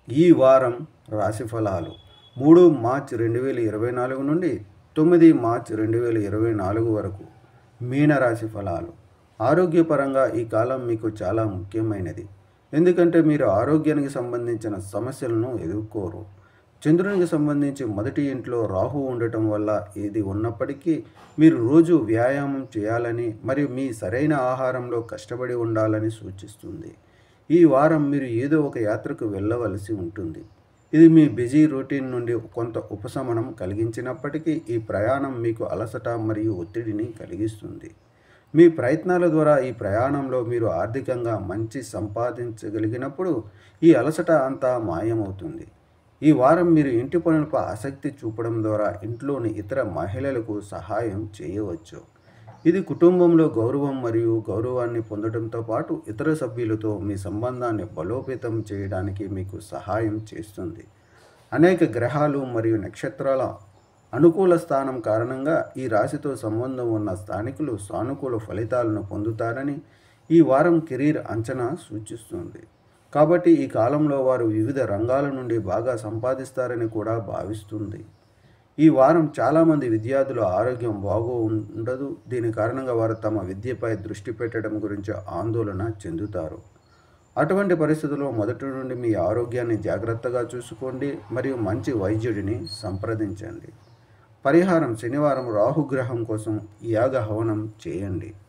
ఈ వారం రాశి ఫలాలు మూడు మార్చ్ రెండు వేల ఇరవై నాలుగు నుండి తొమ్మిది మార్చ్ రెండు వేల ఇరవై నాలుగు వరకు మీన రాశి ఫలాలు ఆరోగ్యపరంగా ఈ కాలం మీకు చాలా ముఖ్యమైనది ఎందుకంటే మీరు ఆరోగ్యానికి సంబంధించిన సమస్యలను ఎదుర్కోరు చంద్రునికి సంబంధించి మొదటి ఇంట్లో రాహు ఉండటం వల్ల ఇది ఉన్నప్పటికీ మీరు రోజు వ్యాయామం చేయాలని మరియు మీ సరైన ఆహారంలో కష్టపడి ఉండాలని సూచిస్తుంది ఈ వారం మీరు ఏదో ఒక యాత్రకు వెళ్ళవలసి ఉంటుంది ఇది మీ బిజీ రొటీన్ నుండి కొంత ఉపశమనం కలిగించినప్పటికీ ఈ ప్రయాణం మీకు అలసట మరియు ఒత్తిడిని కలిగిస్తుంది మీ ప్రయత్నాల ద్వారా ఈ ప్రయాణంలో మీరు ఆర్థికంగా మంచి సంపాదించగలిగినప్పుడు ఈ అలసట అంతా మాయమవుతుంది ఈ వారం మీరు ఇంటి పనులపై ఆసక్తి చూపడం ద్వారా ఇంట్లోని ఇతర మహిళలకు సహాయం చేయవచ్చు ఇది కుటుంబంలో గౌరవం మరియు గౌరవాన్ని పొందడంతో పాటు ఇతర సభ్యులతో మీ సంబంధాన్ని బలోపేతం చేయడానికి మీకు సహాయం చేస్తుంది అనేక గ్రహాలు మరియు నక్షత్రాల అనుకూల స్థానం కారణంగా ఈ రాశితో సంబంధం ఉన్న స్థానికులు సానుకూల ఫలితాలను పొందుతారని ఈ వారం కెరీర్ అంచనా సూచిస్తుంది కాబట్టి ఈ కాలంలో వారు వివిధ రంగాల నుండి బాగా సంపాదిస్తారని కూడా భావిస్తుంది ఈ వారం చాలామంది విద్యార్థుల ఆరోగ్యం బాగో ఉండదు దీని కారణంగా వారు తమ విద్యపై దృష్టి పెట్టడం గురించి ఆందోళన చెందుతారు అటువంటి పరిస్థితుల్లో మొదటి నుండి మీ ఆరోగ్యాన్ని జాగ్రత్తగా చూసుకోండి మరియు మంచి వైద్యుడిని సంప్రదించండి పరిహారం శనివారం రాహుగ్రహం కోసం యాగ హవనం చేయండి